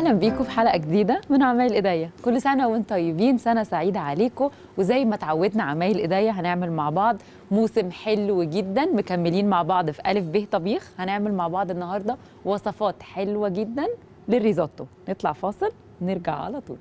اهلا بيكم في حلقه جديده من عمايل ايديا كل سنه وانتم طيبين سنه سعيده عليكم وزي ما اتعودنا عمايل ايديا هنعمل مع بعض موسم حلو جدا مكملين مع بعض في الف ب طبيخ هنعمل مع بعض النهارده وصفات حلوه جدا للريزوتو نطلع فاصل نرجع على طول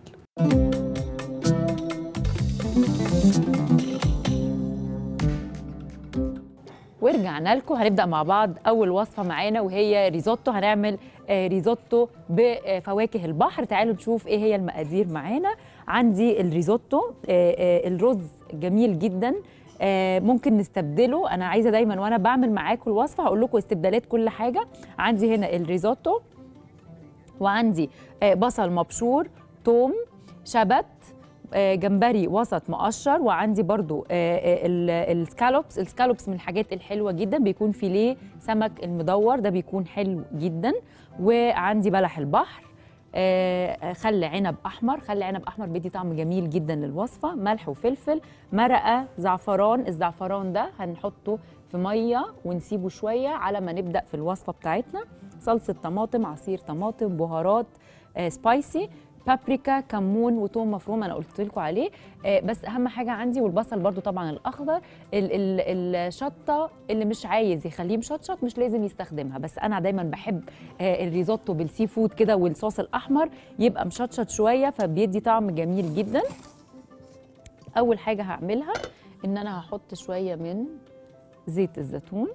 ورجعنا لكم هنبدا مع بعض اول وصفه معانا وهي ريزوتو هنعمل آه، ريزوتو بفواكه البحر تعالوا نشوف ايه هي المقادير معانا عندي الريزوتو آه، آه، الرز جميل جدا آه، ممكن نستبدله انا عايزه دايما وانا بعمل معاكم الوصفه هقول لكم استبدالات كل حاجه عندي هنا الريزوتو وعندي آه، بصل مبشور توم شبت آه، جمبري وسط مقشر وعندي برضو آه، آه، ال- السكالوبس السكالوبس من الحاجات الحلوه جدا بيكون فيليه سمك المدور ده بيكون حلو جدا وعندي بلح البحر آه، خل عنب احمر خل عنب احمر بيدي طعم جميل جدا للوصفه ملح وفلفل مرقه زعفران الزعفران ده هنحطه في ميه ونسيبه شويه على ما نبدا في الوصفه بتاعتنا صلصه طماطم عصير طماطم بهارات آه، سبايسي بابريكا كمون وتوم مفروم انا قلت لكم عليه آه، بس اهم حاجه عندي والبصل برضو طبعا الاخضر ال- ال- الشطه اللي مش عايز يخليه مشطشط مش لازم يستخدمها بس انا دايما بحب آه، الريزوتو بالسي فود كده والصوص الاحمر يبقى مشطشط شويه فبيدي طعم جميل جدا اول حاجه هعملها ان انا هحط شويه من زيت الزيتون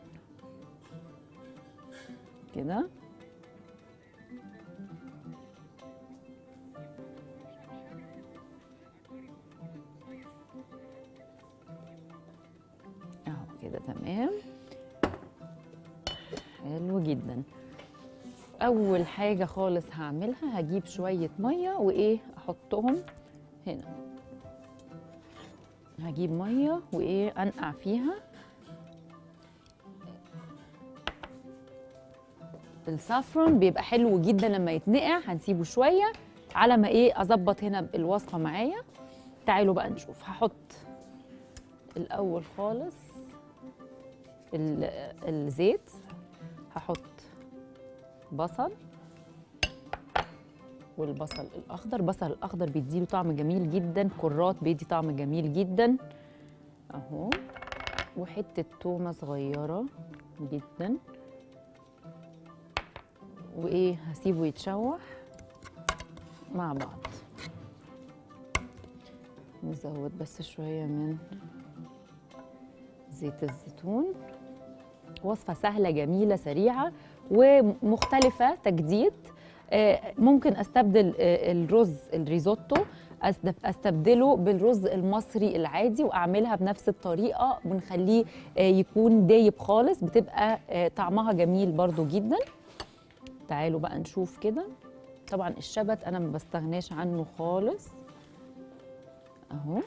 كده اهو كده تمام حلو جدا اول حاجه خالص هعملها هجيب شويه ميه وايه احطهم هنا هجيب ميه وايه انقع فيها السافرون بيبقى حلو جدا لما يتنقع هنسيبه شويه على ما ايه اظبط هنا الوصفه معايا تعالوا بقى نشوف هحط الاول خالص ال- الزيت هحط بصل والبصل الاخضر البصل الاخضر بيديله طعم جميل جدا كرات بيدي طعم جميل جدا اهو وحته تومه صغيره جدا وايه هسيبه يتشوح مع بعض نزود بس شويه من زيت الزيتون وصفة سهلة جميلة سريعة ومختلفة تجديد آه، ممكن استبدل آه، الرز الريزوتو أستب- استبدله بالرز المصري العادي واعملها بنفس الطريقة ونخليه آه، يكون دايب خالص بتبقى آه، طعمها جميل برضو جدا تعالوا بقى نشوف كده طبعا الشبت انا ما بستغناش عنه خالص اهو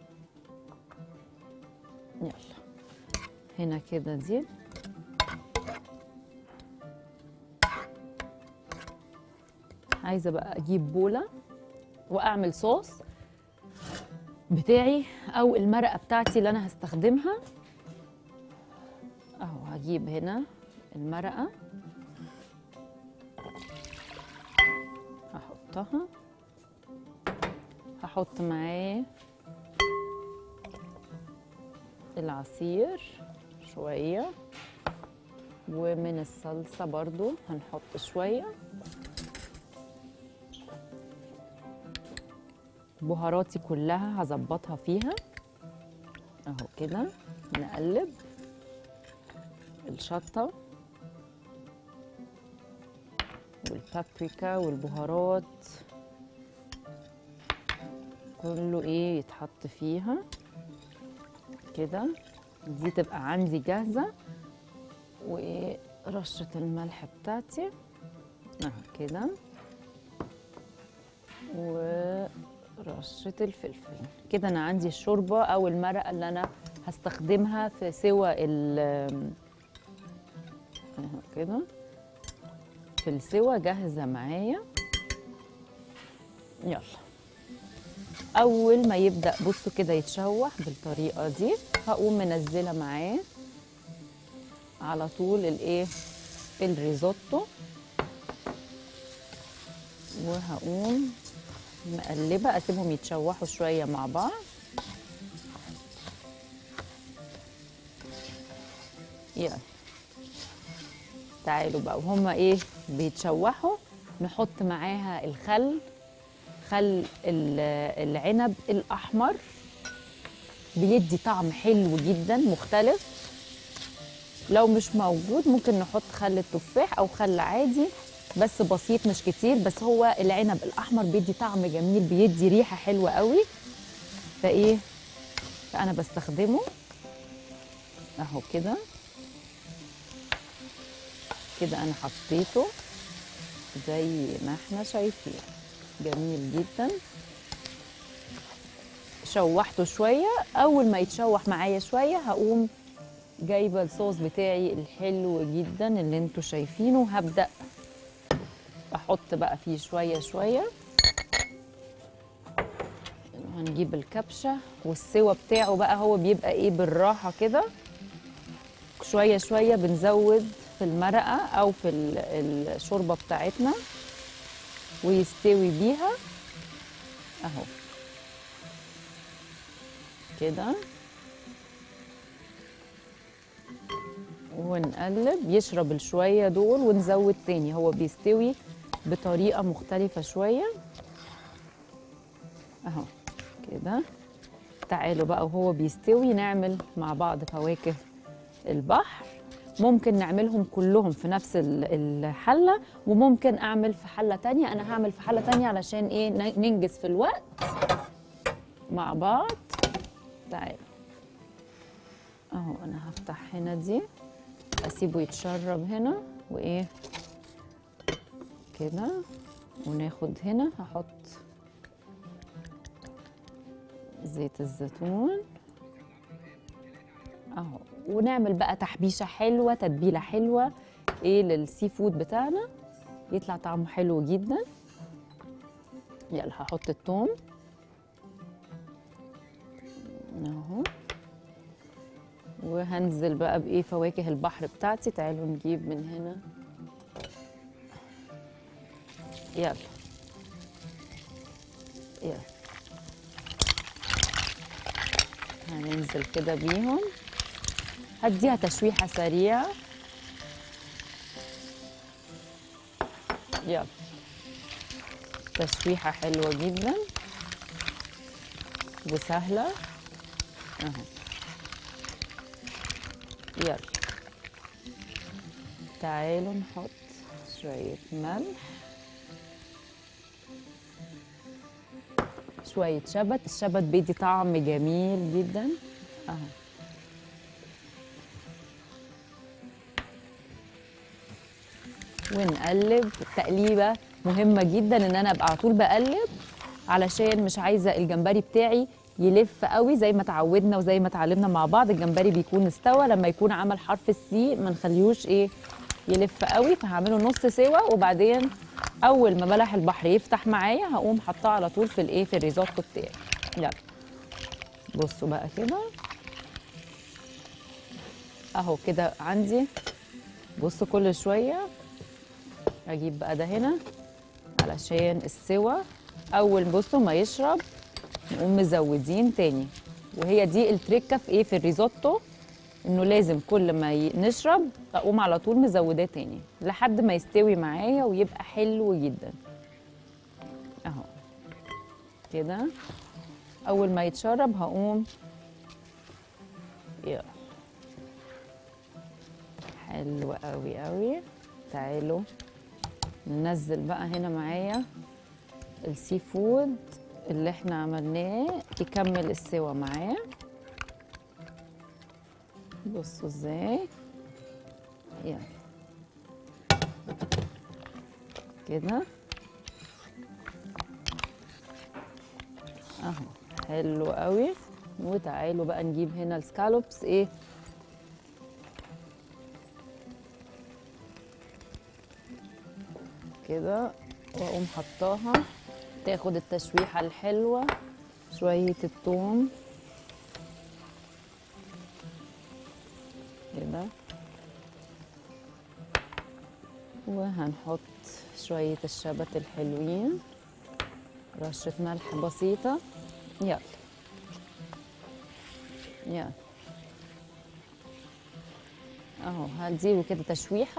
يلا هنا كده دي عايزه بقى اجيب بوله واعمل صوص بتاعي او المرقه بتاعتي اللي انا هستخدمها اهو هجيب هنا المرقه هحطها هحط معاه العصير شوية ومن الصلصة برضو هنحط شوية بهاراتي كلها هظبطها فيها اهو كده نقلب الشطة والبابريكا والبهارات كله ايه يتحط فيها كده دي تبقى عندي جاهزة ورشة الملح بتاعتي اهو كده ورشة الفلفل كده انا عندي الشوربة او المرقة اللي انا هستخدمها في سوى ال اهو كده في السوى جاهزة معايا يلا اول ما يبدا بصوا كده يتشوح بالطريقه دي هقوم منزله معاه على طول الايه الريزوتو وهقوم مقلبه اسيبهم يتشوحوا شويه مع بعض يلا تعالوا بقى وهما ايه بيتشوحوا نحط معاها الخل خل ال- العنب الاحمر بيدي طعم حلو جدا مختلف لو مش موجود ممكن نحط خل التفاح او خل عادي بس بسيط مش كتير بس هو العنب الاحمر بيدي طعم جميل بيدي ريحه حلوه قوي فايه فانا بستخدمه اهو كده كده انا حطيته زي ما احنا شايفين جميل جدا شوحته شويه اول ما يتشوح معايا شويه هقوم جايبه الصوص بتاعي الحلو جدا اللي انتوا شايفينه هبدا احط بقى فيه شويه شويه هنجيب الكبشه والسوا بتاعه بقى هو بيبقى ايه بالراحه كده شويه شويه بنزود في المرقه او في ال- الشوربه بتاعتنا ويستوي بيها اهو كده ونقلب يشرب الشويه دول ونزود تاني هو بيستوي بطريقه مختلفه شويه اهو كده تعالوا بقى وهو بيستوي نعمل مع بعض فواكه البحر ممكن نعملهم كلهم في نفس ال- الحله وممكن اعمل في حله تانية انا هعمل في حله تانية علشان ايه ن- ننجز في الوقت مع بعض تعالوا اهو انا هفتح هنا دي اسيبه يتشرب هنا وايه كده وناخد هنا هحط زيت الزيتون اهو ونعمل بقى تحبيشه حلوه تتبيله حلوه ايه للسي فود بتاعنا يطلع طعمه حلو جدا يلا هحط الثوم اهو وهنزل بقى بايه فواكه البحر بتاعتي تعالوا نجيب من هنا يلا يلا هننزل كده بيهم هديها تشويحة سريعة يلا تشويحة حلوة جدا وسهلة اهو يلا تعالوا نحط شوية ملح شوية شبت الشبت بيدي طعم جميل جدا اهو ونقلب التقليبه مهمه جدا ان انا ابقى على طول بقلب علشان مش عايزه الجمبري بتاعي يلف قوي زي ما اتعودنا وزي ما اتعلمنا مع بعض الجمبري بيكون استوى لما يكون عمل حرف السي ما نخليهوش ايه يلف قوي فهعمله نص سوا وبعدين اول ما بلح البحر يفتح معايا هقوم حطاه على طول في الايه في الريزوتو بتاعي يلا بصوا بقى كده اهو كده عندي بصوا كل شويه اجيب بقى ده هنا علشان السوا اول بصوا ما يشرب نقوم مزودين تاني وهي دي التركه في ايه في الريزوتو انه لازم كل ما ي- نشرب اقوم على طول مزوداه تاني لحد ما يستوي معايا ويبقى حلو جدا اهو كده اول ما يتشرب هقوم يلا حلو قوي قوي تعالوا ننزل بقى هنا معايا السي فود اللي احنا عملناه يكمل السوا معاه بصوا ازاي يلا كده اهو حلو قوي وتعالوا بقى نجيب هنا السكالوبس ايه كده واقوم حطاها تاخد التشويحه الحلوه شويه الثوم كده وهنحط شوية الشبت الحلوين رشة ملح بسيطة يلا يلا اهو هديله كده تشويحة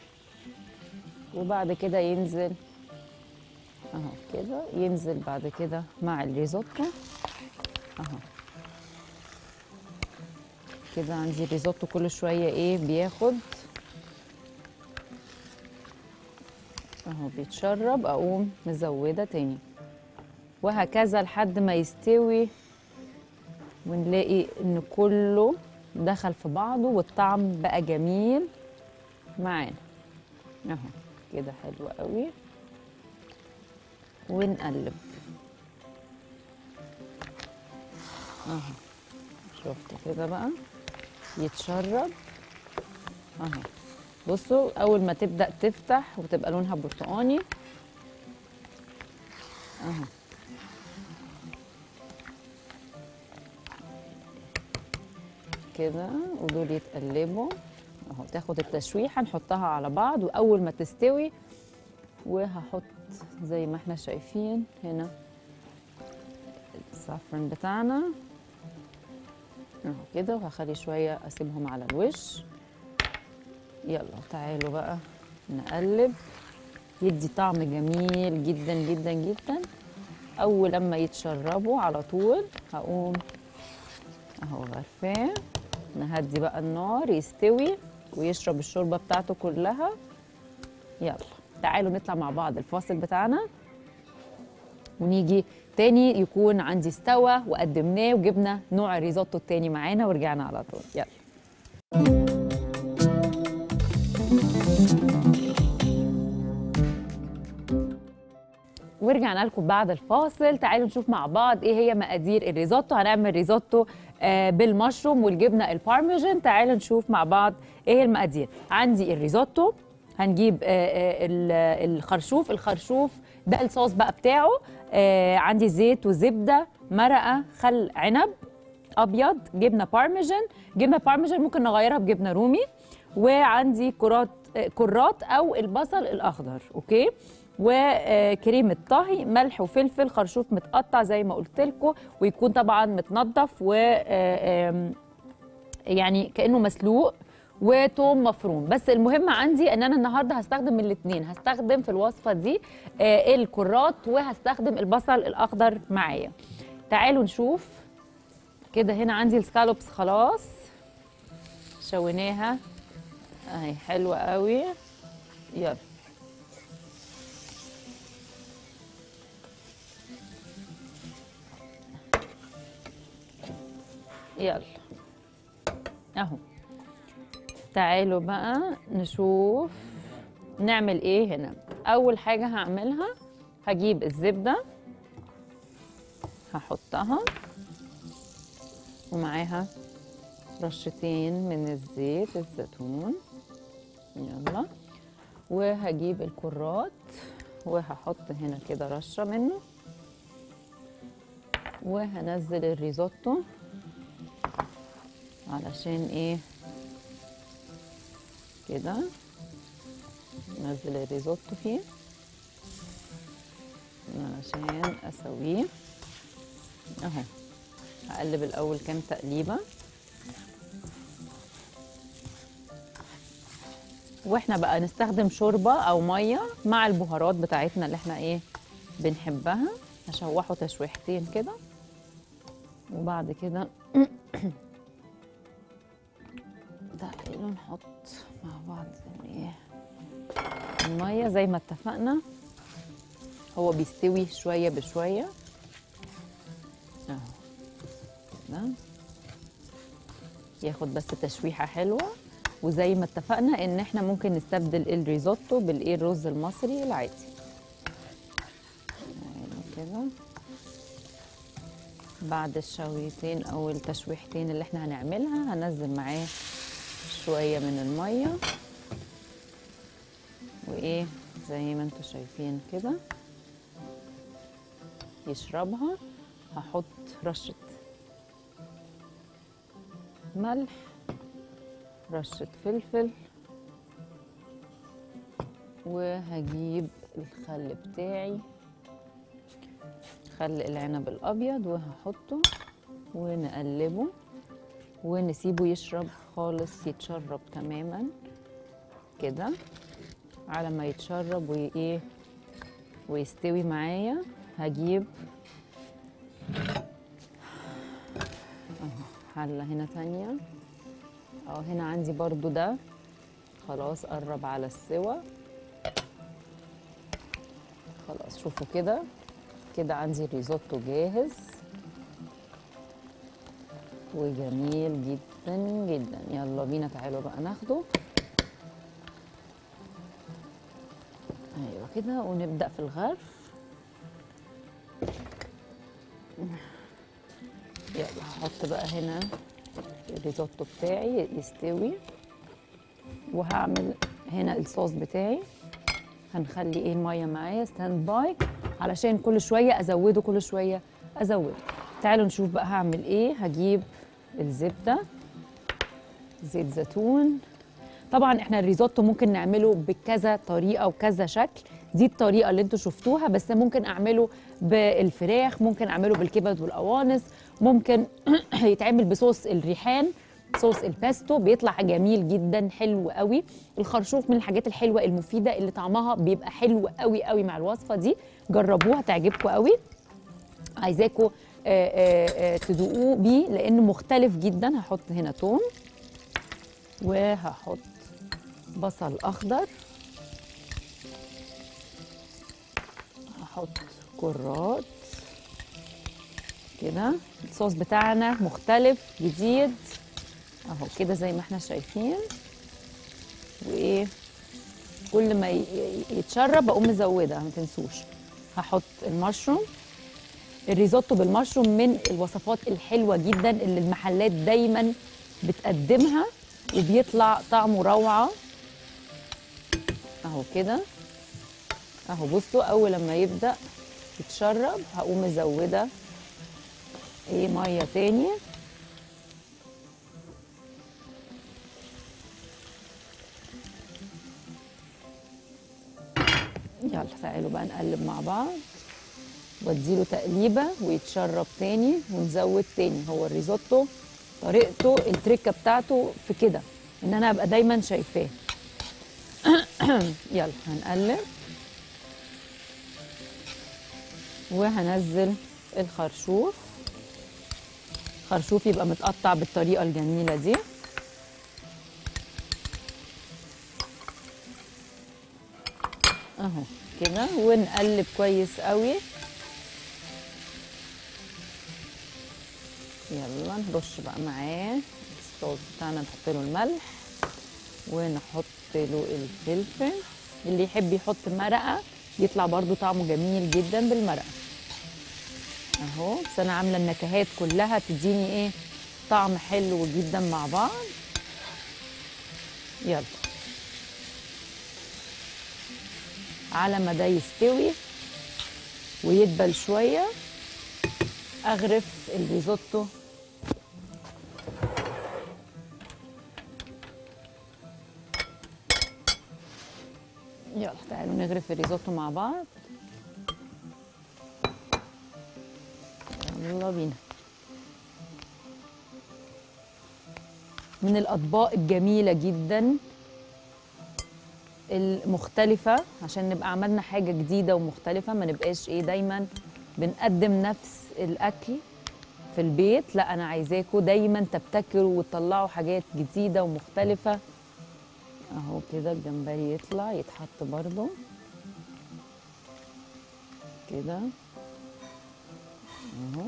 وبعد كده ينزل اهو كده ينزل بعد كده مع الريزوتو اهو كده عندي الريزوتو كل شوية ايه بياخد اهو بيتشرب اقوم مزودة تاني وهكذا لحد ما يستوي ونلاقي ان كله دخل في بعضه والطعم بقى جميل معانا اهو كده حلو قوي ونقلب اهو شفت كده بقى يتشرب اهو بصوا اول ما تبدا تفتح وتبقى لونها برتقاني اهو كده ودول يتقلبوا اهو تاخد التشويحه نحطها على بعض واول ما تستوي وهحط زي ما احنا شايفين هنا الزعفران بتاعنا اهو كده وهخلي شويه اسيبهم على الوش يلا تعالوا بقى نقلب يدي طعم جميل جدا جدا جدا اول لما يتشربوا على طول هقوم اهو غرفاه نهدي بقى النار يستوي ويشرب الشوربه بتاعته كلها يلا تعالوا نطلع مع بعض الفاصل بتاعنا ونيجي تاني يكون عندي استوى وقدمناه وجبنا نوع الريزوتو التاني معانا ورجعنا على طول يلا ورجعنا لكم بعد الفاصل تعالوا نشوف مع بعض ايه هي مقادير الريزوتو هنعمل ريزوتو آه بالمشروم والجبنه البارميجان تعالوا نشوف مع بعض ايه هي المقادير عندي الريزوتو هنجيب آه آه الخرشوف الخرشوف ده الصوص بقى بتاعه آه عندي زيت وزبده مرقه خل عنب ابيض جبنه بارميجان جبنه بارميجان ممكن نغيرها بجبنه رومي وعندي كرات آه كرات او البصل الاخضر اوكي وكريمه طهي ملح وفلفل خرشوف متقطع زي ما قلت لكم ويكون طبعا متنضف و يعني كانه مسلوق وتوم مفروم بس المهم عندي ان انا النهارده هستخدم الاثنين هستخدم في الوصفه دي الكرات وهستخدم البصل الاخضر معايا تعالوا نشوف كده هنا عندي السكالوبس خلاص شويناها اهي حلوه قوي يلا يلا اهو تعالوا بقى نشوف نعمل ايه هنا اول حاجه هعملها هجيب الزبده هحطها ومعاها رشتين من الزيت الزيتون يلا وهجيب الكرات وهحط هنا كده رشه منه وهنزل الريزوتو علشان ايه كده نزل الريزوتو فيه علشان اسويه اهو هقلب الاول كام تقليبه واحنا بقى نستخدم شوربه او ميه مع البهارات بتاعتنا اللي احنا ايه بنحبها هشوحه تشويحتين كده وبعد كده تعالوا نحط مع بعض ايه الميه زي ما اتفقنا هو بيستوي شويه بشويه اهو كده ياخد بس تشويحه حلوه وزي ما اتفقنا ان احنا ممكن نستبدل الريزوتو بالايه الرز المصري العادي كده بعد الشويتين او التشويحتين اللي احنا هنعملها هنزل معاه شويه من الميه وايه زي ما انتم شايفين كده يشربها هحط رشه ملح رشه فلفل وهجيب الخل بتاعي خل العنب الابيض وهحطه ونقلبه ونسيبه يشرب خالص يتشرب تماما كده على ما يتشرب وايه ويستوي معايا هجيب اهو حله هنا تانية اهو هنا عندي برضو ده خلاص قرب على السوا خلاص شوفوا كده كده عندي الريزوتو جاهز وجميل جدا جدا يلا بينا تعالوا بقى ناخده ايوه كده ونبدا في الغرف يلا هحط بقى هنا الريزوتو بتاعي يستوي وهعمل هنا الصوص بتاعي هنخلي ايه الميه معايا ستاند باي علشان كل شويه ازوده كل شويه ازوده تعالوا نشوف بقى هعمل ايه هجيب الزبده زيت زيتون طبعا احنا الريزوتو ممكن نعمله بكذا طريقه وكذا شكل دي الطريقه اللي انتوا شفتوها بس ممكن اعمله بالفراخ ممكن اعمله بالكبد والقوانص ممكن يتعمل بصوص الريحان صوص الباستو بيطلع جميل جدا حلو قوي الخرشوف من الحاجات الحلوه المفيده اللي طعمها بيبقى حلو قوي قوي مع الوصفه دي جربوها تعجبكم قوي عايزاكم تدوقوه بيه لانه مختلف جدا هحط هنا توم وهحط بصل اخضر هحط كرات كده الصوص بتاعنا مختلف جديد اهو كده زي ما احنا شايفين وايه كل ما يتشرب اقوم مزوده ما تنسوش هحط المشروم الريزوتو بالمشروم من الوصفات الحلوه جدا اللي المحلات دايما بتقدمها وبيطلع طعمه روعه اهو كده اهو بصوا اول لما يبدا يتشرب هقوم مزوده ايه ميه تاني يلا تعالوا بقى نقلب مع بعض واديله تقليبه ويتشرب تاني ونزود تاني هو الريزوتو طريقته التركه بتاعته في كده ان انا ابقى دايما شايفاه يلا هنقلب وهنزل الخرشوف خرشوف يبقى متقطع بالطريقه الجميله دي اهو كده ونقلب كويس قوي يلا نرش بقى معاه الصوص بتاعنا نحط له الملح ونحط له الفلفل اللي يحب يحط مرقه يطلع برضو طعمه جميل جدا بالمرقه اهو بس انا عامله النكهات كلها تديني ايه طعم حلو جدا مع بعض يلا على ما ده يستوي ويدبل شويه اغرف الريزوتو يلا تعالوا نغرف الريزوتو مع بعض يلا بينا من الاطباق الجميله جدا المختلفة عشان نبقى عملنا حاجة جديدة ومختلفة ما نبقاش ايه دايما بنقدم نفس الأكل في البيت لا أنا عايزاكم دايما تبتكروا وتطلعوا حاجات جديدة ومختلفة أهو كده الجمبري يطلع يتحط برضو كده أهو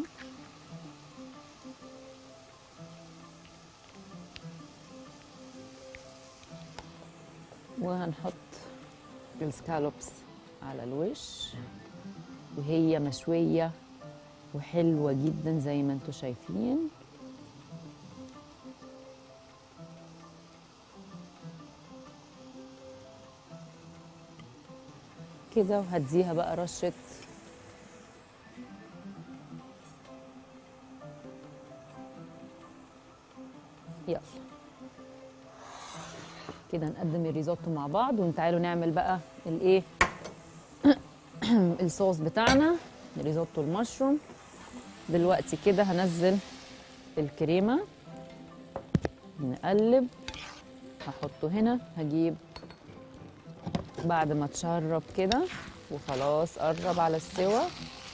وهنحط السكالوبس على الوش وهي مشوية وحلوة جدا زي ما انتم شايفين كده وهديها بقى رشة يلا كده نقدم الريزوتو مع بعض وتعالوا نعمل بقى الايه الصوص بتاعنا ريزوتو المشروم دلوقتي كده هنزل الكريمه نقلب هحطه هنا هجيب بعد ما تشرب كده وخلاص قرب على السوا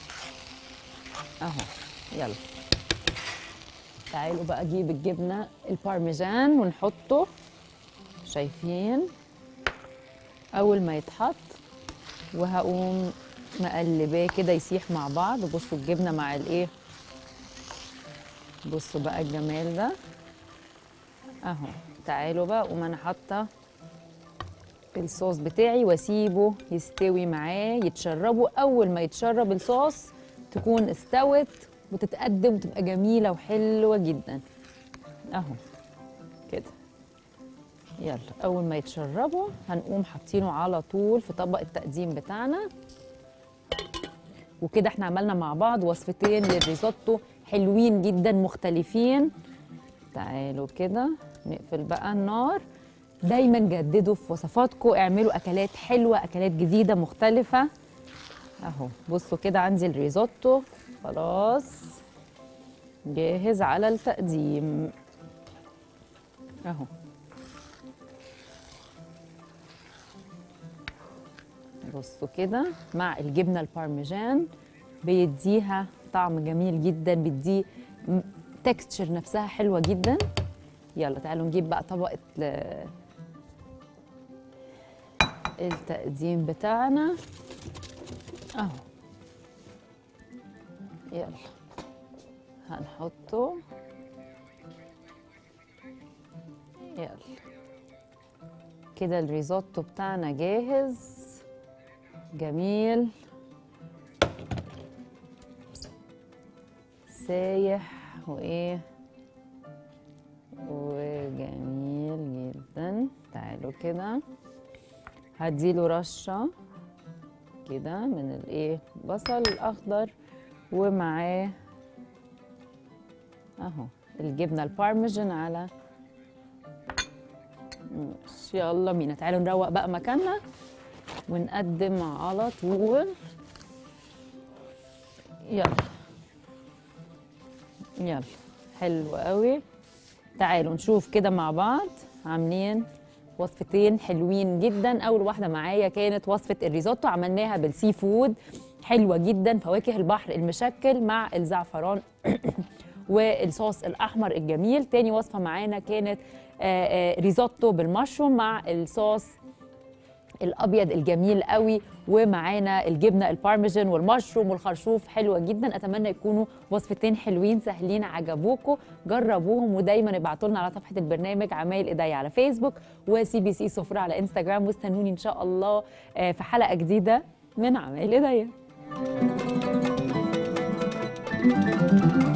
اهو يلا تعالوا بقى اجيب الجبنه البارميجان ونحطه شايفين اول ما يتحط وهقوم مقلباه كده يسيح مع بعض بصوا الجبنه مع الايه بصوا بقى الجمال ده اهو تعالوا بقى قوم انا حاطه الصوص بتاعي واسيبه يستوي معاه يتشربوا اول ما يتشرب الصوص تكون استوت وتتقدم وتبقى جميله وحلوه جدا اهو كده يلا اول ما يتشربوا هنقوم حاطينه على طول في طبق التقديم بتاعنا وكده احنا عملنا مع بعض وصفتين للريزوتو حلوين جدا مختلفين تعالوا كده نقفل بقى النار دايما جددوا في وصفاتكم اعملوا اكلات حلوه اكلات جديده مختلفه اهو بصوا كده عندي الريزوتو خلاص جاهز على التقديم اهو بصوا كده مع الجبنه البارميجان بيديها طعم جميل جدا بيديه تكستشر نفسها حلوه جدا يلا تعالوا نجيب بقى طبق ال- التقديم بتاعنا اهو يلا هنحطه يلا كده الريزوتو بتاعنا جاهز جميل سايح وايه وجميل جدا تعالوا كده هديله رشه كده من الايه بصل الاخضر ومعاه اهو الجبنه البارميجان على ماشي يلا بينا تعالوا نروق بقى مكاننا ونقدم على طول يلا يلا حلو قوي تعالوا نشوف كده مع بعض عاملين وصفتين حلوين جدا اول واحده معايا كانت وصفه الريزوتو عملناها بالسي فود حلوه جدا فواكه البحر المشكل مع الزعفران والصوص الاحمر الجميل تاني وصفه معانا كانت آه، آه، ريزوتو بالمشروم مع الصوص الابيض الجميل قوي ومعانا الجبنه البارميجان والمشروم والخرشوف حلوه جدا اتمنى يكونوا وصفتين حلوين سهلين عجبوكم جربوهم ودايما ابعتوا لنا على صفحه البرنامج عمايل ايديا على فيسبوك وسي بي سي سفره على انستغرام واستنوني ان شاء الله آه، في حلقه جديده من عمايل ايديا